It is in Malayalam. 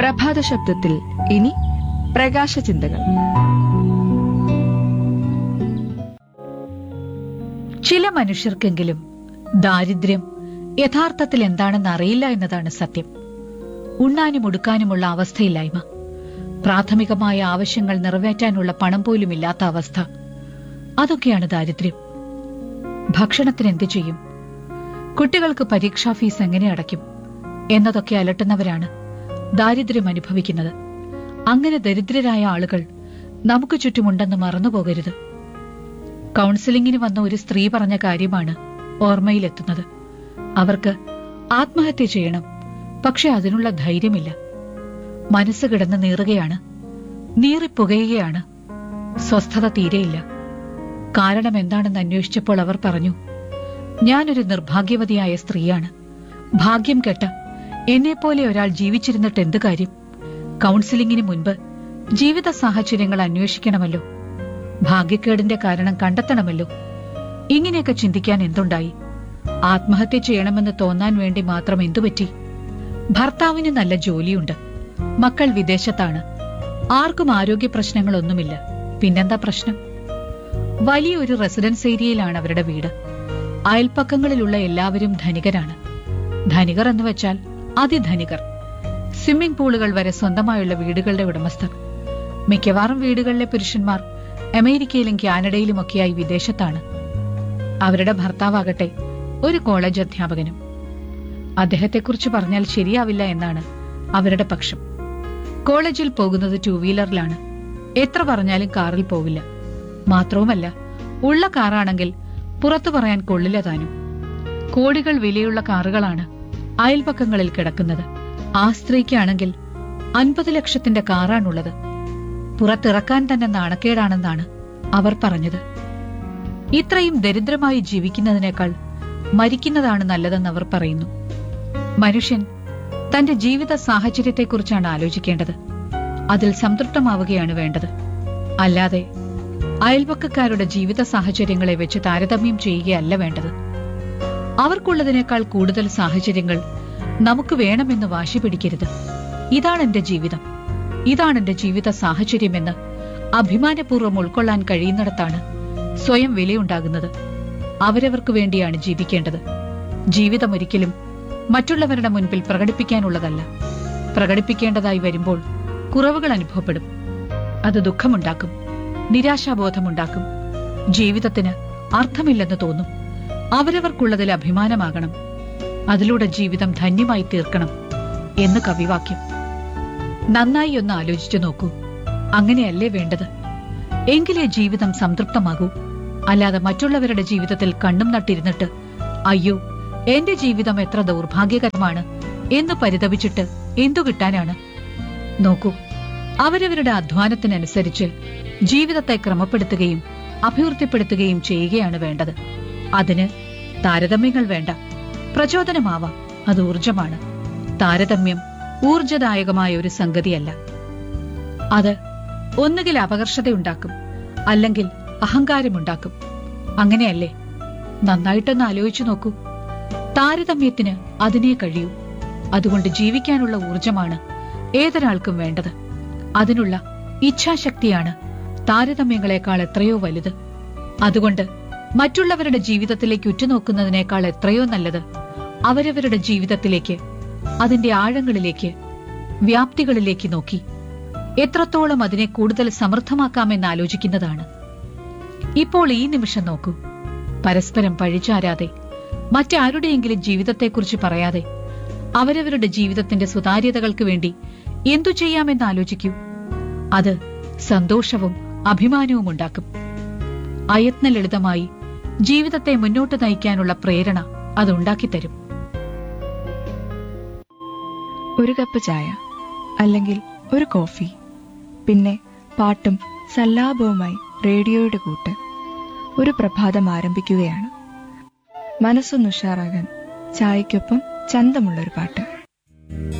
പ്രഭാത ശബ്ദത്തിൽ ഇനി പ്രകാശ ചിന്തകൾ ചില മനുഷ്യർക്കെങ്കിലും ദാരിദ്ര്യം യഥാർത്ഥത്തിൽ എന്താണെന്ന് അറിയില്ല എന്നതാണ് സത്യം ഉണ്ണാനും ഉടുക്കാനുമുള്ള അവസ്ഥയില്ലായ്മ പ്രാഥമികമായ ആവശ്യങ്ങൾ നിറവേറ്റാനുള്ള പണം പോലും ഇല്ലാത്ത അവസ്ഥ അതൊക്കെയാണ് ദാരിദ്ര്യം ഭക്ഷണത്തിന് എന്തു ചെയ്യും കുട്ടികൾക്ക് പരീക്ഷാ ഫീസ് എങ്ങനെ അടയ്ക്കും എന്നതൊക്കെ അലട്ടുന്നവരാണ് ദാരിദ്ര്യം അനുഭവിക്കുന്നത് അങ്ങനെ ദരിദ്രരായ ആളുകൾ നമുക്ക് ചുറ്റുമുണ്ടെന്ന് മറന്നുപോകരുത് കൗൺസിലിംഗിന് വന്ന ഒരു സ്ത്രീ പറഞ്ഞ കാര്യമാണ് ഓർമ്മയിലെത്തുന്നത് അവർക്ക് ആത്മഹത്യ ചെയ്യണം പക്ഷെ അതിനുള്ള ധൈര്യമില്ല മനസ്സ് കിടന്ന് നീറുകയാണ് നീറിപ്പുകയുകയാണ് സ്വസ്ഥത തീരെയില്ല കാരണം എന്താണെന്ന് അന്വേഷിച്ചപ്പോൾ അവർ പറഞ്ഞു ഞാനൊരു നിർഭാഗ്യവതിയായ സ്ത്രീയാണ് ഭാഗ്യം കെട്ട എന്നെപ്പോലെ ഒരാൾ ജീവിച്ചിരുന്നിട്ട് എന്ത് കാര്യം കൗൺസിലിംഗിന് മുൻപ് ജീവിത സാഹചര്യങ്ങൾ അന്വേഷിക്കണമല്ലോ ഭാഗ്യക്കേടിന്റെ കാരണം കണ്ടെത്തണമല്ലോ ഇങ്ങനെയൊക്കെ ചിന്തിക്കാൻ എന്തുണ്ടായി ആത്മഹത്യ ചെയ്യണമെന്ന് തോന്നാൻ വേണ്ടി മാത്രം എന്തുപറ്റി ഭർത്താവിന് നല്ല ജോലിയുണ്ട് മക്കൾ വിദേശത്താണ് ആർക്കും ആരോഗ്യ പ്രശ്നങ്ങളൊന്നുമില്ല പിന്നെന്താ പ്രശ്നം വലിയൊരു റെസിഡൻസ് ഏരിയയിലാണ് അവരുടെ വീട് അയൽപ്പക്കങ്ങളിലുള്ള എല്ലാവരും ധനികരാണ് ധനികർ എന്ന് വെച്ചാൽ അതിധനികർ സ്വിമ്മിംഗ് പൂളുകൾ വരെ സ്വന്തമായുള്ള വീടുകളുടെ ഉടമസ്ഥർ മിക്കവാറും വീടുകളിലെ പുരുഷന്മാർ അമേരിക്കയിലും കാനഡയിലുമൊക്കെയായി വിദേശത്താണ് അവരുടെ ഭർത്താവാകട്ടെ ഒരു കോളേജ് അധ്യാപകനും അദ്ദേഹത്തെക്കുറിച്ച് പറഞ്ഞാൽ ശരിയാവില്ല എന്നാണ് അവരുടെ പക്ഷം കോളേജിൽ പോകുന്നത് ടൂ വീലറിലാണ് എത്ര പറഞ്ഞാലും കാറിൽ പോവില്ല മാത്രവുമല്ല ഉള്ള കാറാണെങ്കിൽ പുറത്തു പറയാൻ കൊള്ളില്ല താനും കോടികൾ വിലയുള്ള കാറുകളാണ് അയൽപക്കങ്ങളിൽ കിടക്കുന്നത് ആ സ്ത്രീക്കാണെങ്കിൽ അൻപത് ലക്ഷത്തിന്റെ കാറാണുള്ളത് പുറത്തിറക്കാൻ തന്നെ നാണക്കേടാണെന്നാണ് അവർ പറഞ്ഞത് ഇത്രയും ദരിദ്രമായി ജീവിക്കുന്നതിനേക്കാൾ മരിക്കുന്നതാണ് നല്ലതെന്ന് അവർ പറയുന്നു മനുഷ്യൻ തന്റെ ജീവിത സാഹചര്യത്തെക്കുറിച്ചാണ് ആലോചിക്കേണ്ടത് അതിൽ സംതൃപ്തമാവുകയാണ് വേണ്ടത് അല്ലാതെ അയൽപക്കക്കാരുടെ ജീവിത സാഹചര്യങ്ങളെ വെച്ച് താരതമ്യം ചെയ്യുകയല്ല വേണ്ടത് അവർക്കുള്ളതിനേക്കാൾ കൂടുതൽ സാഹചര്യങ്ങൾ നമുക്ക് വേണമെന്ന് വാശി പിടിക്കരുത് ഇതാണ് എന്റെ ജീവിതം ഇതാണ് എന്റെ ജീവിത സാഹചര്യമെന്ന് അഭിമാനപൂർവ്വം ഉൾക്കൊള്ളാൻ കഴിയുന്നിടത്താണ് സ്വയം വിലയുണ്ടാകുന്നത് അവരവർക്ക് വേണ്ടിയാണ് ജീവിക്കേണ്ടത് ജീവിതം ഒരിക്കലും മറ്റുള്ളവരുടെ മുൻപിൽ പ്രകടിപ്പിക്കാനുള്ളതല്ല പ്രകടിപ്പിക്കേണ്ടതായി വരുമ്പോൾ കുറവുകൾ അനുഭവപ്പെടും അത് ദുഃഖമുണ്ടാക്കും നിരാശാബോധമുണ്ടാക്കും ജീവിതത്തിന് അർത്ഥമില്ലെന്ന് തോന്നും അവരവർക്കുള്ളതിൽ അഭിമാനമാകണം അതിലൂടെ ജീവിതം ധന്യമായി തീർക്കണം എന്ന് കവിവാക്യം നന്നായി ഒന്ന് ആലോചിച്ചു നോക്കൂ അങ്ങനെയല്ലേ വേണ്ടത് എങ്കിലേ ജീവിതം സംതൃപ്തമാകൂ അല്ലാതെ മറ്റുള്ളവരുടെ ജീവിതത്തിൽ കണ്ണും നട്ടിരുന്നിട്ട് അയ്യോ എന്റെ ജീവിതം എത്ര ദൗർഭാഗ്യകരമാണ് എന്ന് പരിതപിച്ചിട്ട് എന്തു കിട്ടാനാണ് നോക്കൂ അവരവരുടെ അധ്വാനത്തിനനുസരിച്ച് ജീവിതത്തെ ക്രമപ്പെടുത്തുകയും അഭിവൃദ്ധിപ്പെടുത്തുകയും ചെയ്യുകയാണ് വേണ്ടത് അതിന് താരതമ്യങ്ങൾ വേണ്ട പ്രചോദനമാവാം അത് ഊർജമാണ് താരതമ്യം ഊർജദായകമായ ഒരു സംഗതിയല്ല അത് ഒന്നുകിൽ അപകർഷതയുണ്ടാക്കും അല്ലെങ്കിൽ അഹങ്കാരമുണ്ടാക്കും അങ്ങനെയല്ലേ നന്നായിട്ടൊന്ന് ആലോചിച്ചു നോക്കൂ താരതമ്യത്തിന് അതിനെ കഴിയൂ അതുകൊണ്ട് ജീവിക്കാനുള്ള ഊർജമാണ് ഏതൊരാൾക്കും വേണ്ടത് അതിനുള്ള ഇച്ഛാശക്തിയാണ് താരതമ്യങ്ങളെക്കാൾ എത്രയോ വലുത് അതുകൊണ്ട് മറ്റുള്ളവരുടെ ജീവിതത്തിലേക്ക് ഉറ്റുനോക്കുന്നതിനേക്കാൾ എത്രയോ നല്ലത് അവരവരുടെ ജീവിതത്തിലേക്ക് അതിന്റെ ആഴങ്ങളിലേക്ക് വ്യാപ്തികളിലേക്ക് നോക്കി എത്രത്തോളം അതിനെ കൂടുതൽ സമൃദ്ധമാക്കാമെന്ന് ആലോചിക്കുന്നതാണ് ഇപ്പോൾ ഈ നിമിഷം നോക്കൂ പരസ്പരം പഴിച്ചാരാതെ മറ്റാരുടെയെങ്കിലും ജീവിതത്തെക്കുറിച്ച് പറയാതെ അവരവരുടെ ജീവിതത്തിന്റെ സുതാര്യതകൾക്ക് വേണ്ടി എന്തു ചെയ്യാമെന്ന് ആലോചിക്കൂ അത് സന്തോഷവും അഭിമാനവും ഉണ്ടാക്കും അയത്ന ലളിതമായി ജീവിതത്തെ മുന്നോട്ട് നയിക്കാനുള്ള പ്രേരണ അതുണ്ടാക്കിത്തരും ഒരു കപ്പ് ചായ അല്ലെങ്കിൽ ഒരു കോഫി പിന്നെ പാട്ടും സല്ലാപവുമായി റേഡിയോയുടെ കൂട്ട് ഒരു പ്രഭാതം ആരംഭിക്കുകയാണ് മനസ്സൊന്ന് ഉഷാറാകാൻ ചായയ്ക്കൊപ്പം ചന്തമുള്ളൊരു പാട്ട്